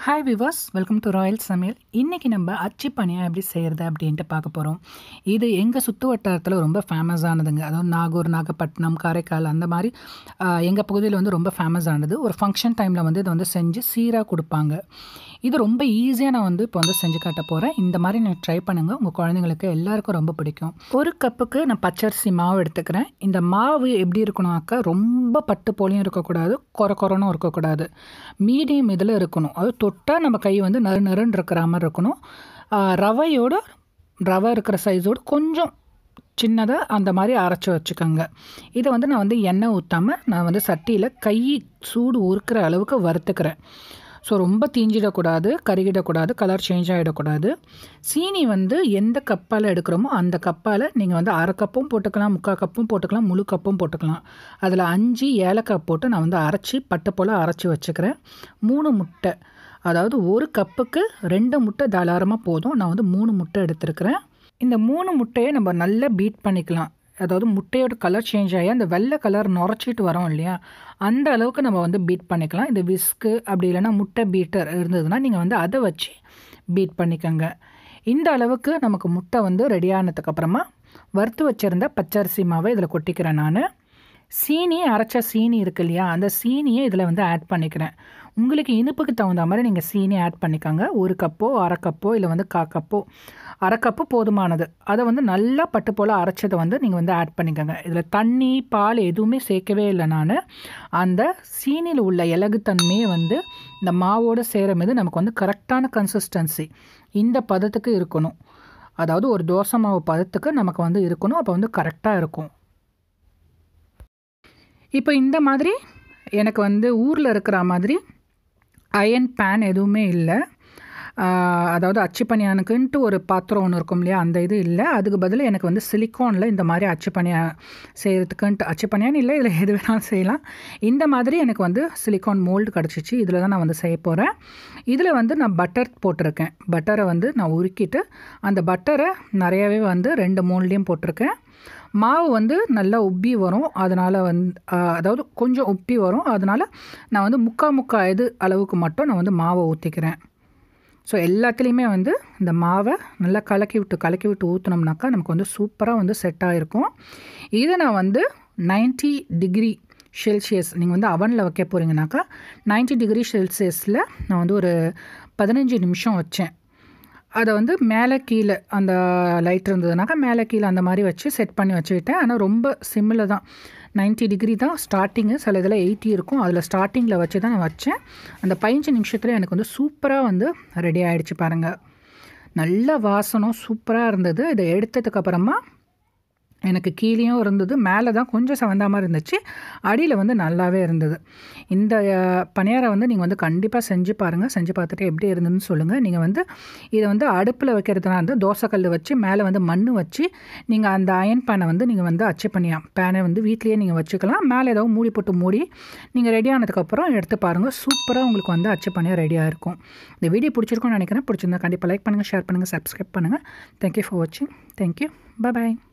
hi viewers welcome to royal சமையல் இன்றைக்கி நம்ம அச்சி பனியா எப்படி செய்கிறது அப்படின்ட்டு பார்க்க போகிறோம் இது எங்கள் சுற்று வட்டாரத்தில் ரொம்ப ஃபேமஸ் ஆனதுங்க அதாவது நாகூர் நாகப்பட்டினம் காரைக்கால் அந்த மாதிரி எங்கள் பகுதியில் வந்து ரொம்ப ஃபேமஸ் ஆனது ஒரு ஃபங்க்ஷன் டைமில் வந்து இதை வந்து செஞ்சு சீராக கொடுப்பாங்க இது ரொம்ப ஈஸியாக நான் வந்து இப்போ வந்து செஞ்சு காட்ட போகிறேன் இந்த மாதிரி நீங்கள் ட்ரை பண்ணுங்கள் உங்கள் குழந்தைங்களுக்கு எல்லாருக்கும் ரொம்ப பிடிக்கும் ஒரு கப்புக்கு நான் பச்சரிசி மாவு எடுத்துக்கிறேன் இந்த மாவு எப்படி இருக்கணும்னாக்கா ரொம்ப பட்டு போலையும் இருக்கக்கூடாது கொர கொரனும் இருக்கக்கூடாது மீடியம் இதில் இருக்கணும் அது தொட்டால் நம்ம கை வந்து நறு நறுன்னு இருக்கிற மாதிரி இருக்கணும் ரவையோட ரவை இருக்கிற சைஸோடு கொஞ்சம் சின்னதாக அந்த மாதிரி அரைச்சி வச்சுக்கோங்க இதை வந்து நான் வந்து எண்ணெய் ஊற்றாமல் நான் வந்து சட்டியில் கை சூடு உருக்கிற அளவுக்கு வறுத்துக்கிறேன் ஸோ ரொம்ப தீஞ்சிடக்கூடாது கருகிடக்கூடாது கலர் சேஞ்ச் ஆகிடக்கூடாது சீனி வந்து எந்த கப்பால் எடுக்கிறோமோ அந்த கப்பால் நீங்கள் வந்து அரை கப்பும் போட்டுக்கலாம் முக்கால் கப்பும் போட்டுக்கலாம் முழு கப்பும் போட்டுக்கலாம் அதில் அஞ்சு ஏலக்காய் போட்டு நான் வந்து அரைச்சி பட்டை போல் அரைச்சி வச்சுக்கிறேன் மூணு முட்டை அதாவது ஒரு கப்புக்கு ரெண்டு முட்டை தாராளமாக போதும் நான் வந்து மூணு முட்டை எடுத்துருக்கிறேன் இந்த மூணு முட்டையை நம்ம நல்லா பீட் பண்ணிக்கலாம் அதாவது முட்டையோட கலர் சேஞ்ச் ஆகி அந்த வெள்ளை கலர் நுரைச்சிட்டு வரோம் இல்லையா அந்த அளவுக்கு நம்ம வந்து பீட் பண்ணிக்கலாம் இந்த விஸ்க்கு அப்படி இல்லைன்னா முட்டை பீட்டர் இருந்ததுன்னா நீங்கள் வந்து அதை வச்சு பீட் பண்ணிக்கோங்க இந்த அளவுக்கு நமக்கு முட்டை வந்து ரெடி ஆனதுக்கப்புறமா வறுத்து வச்சுருந்த பச்சரிசி மாவை இதில் கொட்டிக்கிறேன் நான் சீனி அரைச்ச சீனி இருக்கு இல்லையா அந்த சீனியை இதில் வந்து ஆட் பண்ணிக்கிறேன் உங்களுக்கு இனிப்புக்கு தகுந்த மாதிரி நீங்கள் சீனி ஆட் பண்ணிக்கோங்க ஒரு கப்போ அரை கப்போ இல்லை வந்து கா கப்போ அரை கப்பு போதுமானது அதை வந்து நல்லா பட்டு போல் அரைச்சதை வந்து நீங்கள் வந்து ஆட் பண்ணிக்கோங்க இதில் தண்ணி பால் எதுவுமே சேர்க்கவே இல்லை நான் அந்த சீனியில் உள்ள இலகுத்தன்மையை வந்து இந்த மாவோடு சேரும் போது நமக்கு வந்து கரெக்டான கன்சிஸ்டன்சி இந்த பதத்துக்கு இருக்கணும் அதாவது ஒரு தோசை மாவு பதத்துக்கு நமக்கு வந்து இருக்கணும் அப்போ வந்து கரெக்டாக இருக்கும் இப்போ இந்த மாதிரி எனக்கு வந்து ஊரில் இருக்கிற மாதிரி அயன் பேன் எதுவுமே இல்லை அதாவது அச்சுப்பனியானுக்குன்ட்டு ஒரு பாத்திரம் ஒன்று இருக்கும் இல்லையா அந்த இது இல்லை அதுக்கு பதில் எனக்கு வந்து சிலிக்கானில் இந்த மாதிரி அச்சுப்பனியா செய்கிறதுக்குன்ட்டு அச்சுப்பனியான்னு இல்லை இதில் எது வேணாலும் செய்யலாம் இந்த மாதிரி எனக்கு வந்து சிலிக்கான் மோல்டு கிடச்சிச்சு இதில் தான் நான் வந்து செய்ய போகிறேன் இதில் வந்து நான் பட்டர் போட்டிருக்கேன் பட்டரை வந்து நான் உருக்கிட்டு அந்த பட்டரை நிறையாவே வந்து ரெண்டு மோல்டையும் போட்டிருக்கேன் மாவு வந்து நல்லா உப்பி வரும் அதனால் வந்து அதாவது கொஞ்சம் உப்பி வரும் அதனால் நான் வந்து முக்கா முக்கா இது அளவுக்கு மட்டும் நான் வந்து மாவை ஊற்றிக்கிறேன் ஸோ எல்லாத்துலேயுமே வந்து இந்த மாவை நல்லா கலக்கி விட்டு கலக்கி விட்டு ஊற்றினோம்னாக்கா நமக்கு வந்து சூப்பராக வந்து செட் ஆகிருக்கும் இதை நான் வந்து நைன்ட்டி டிகிரி செல்சியஸ் நீங்கள் வந்து அவனில் வைக்க போகிறீங்கனாக்கா நைன்ட்டி டிகிரி செல்சியஸில் நான் வந்து ஒரு பதினஞ்சு நிமிஷம் வச்சேன் அதை வந்து மேலே கீழே அந்த லைட் இருந்ததுனாக்கா மேலே கீழே அந்த மாதிரி வச்சு செட் பண்ணி வச்சுக்கிட்டேன் ஆனால் ரொம்ப சிம்மில் தான் நைன்ட்டி டிகிரி தான் ஸ்டார்டிங்கு சில இதில் எயிட்டி இருக்கும் அதில் ஸ்டார்டிங்கில் வச்சு தான் நான் வச்சேன் அந்த பதினஞ்சு நிமிஷத்தில் எனக்கு வந்து சூப்பராக வந்து ரெடி ஆகிடுச்சு பாருங்கள் நல்ல வாசனம் சூப்பராக இருந்தது இதை எடுத்ததுக்கப்புறமா எனக்கு கீழேயும் இருந்தது மேலே தான் கொஞ்சம் செவந்த மாதிரி இருந்துச்சு அடியில் வந்து நல்லாவே இருந்தது இந்த பணியாரம் வந்து நீங்கள் வந்து கண்டிப்பாக செஞ்சு பாருங்கள் செஞ்சு பார்த்துட்டு எப்படி இருந்ததுன்னு சொல்லுங்கள் நீங்கள் வந்து இதை வந்து அடுப்பில் வைக்கிறதுனா வந்து தோசைக்கல் வச்சு மேலே வந்து மண் வச்சு நீங்கள் அந்த அயன் பேனை வந்து நீங்கள் வந்து அச்சு பண்ணியா பேனை வந்து வீட்லேயே நீங்கள் வச்சுக்கலாம் மேலே ஏதாவது மூடி போட்டு மூடி நீங்கள் ரெடி ஆனதுக்கப்புறம் எடுத்து பாருங்கள் சூப்பராக உங்களுக்கு வந்து அச்சு பண்ணியாக ரெடியாக இருக்கும் இந்த வீடியோ பிடிச்சிருக்கும்னு நினைக்கிறேன் பிடிச்சிருந்தா கண்டிப்பாக லைக் பண்ணுங்கள் ஷேர் பண்ணுங்கள் சப்ஸ்கிரைப் பண்ணுங்கள் தேங்க்யூ ஃபார் வாட்சிங் தேங்க்யூ பாய்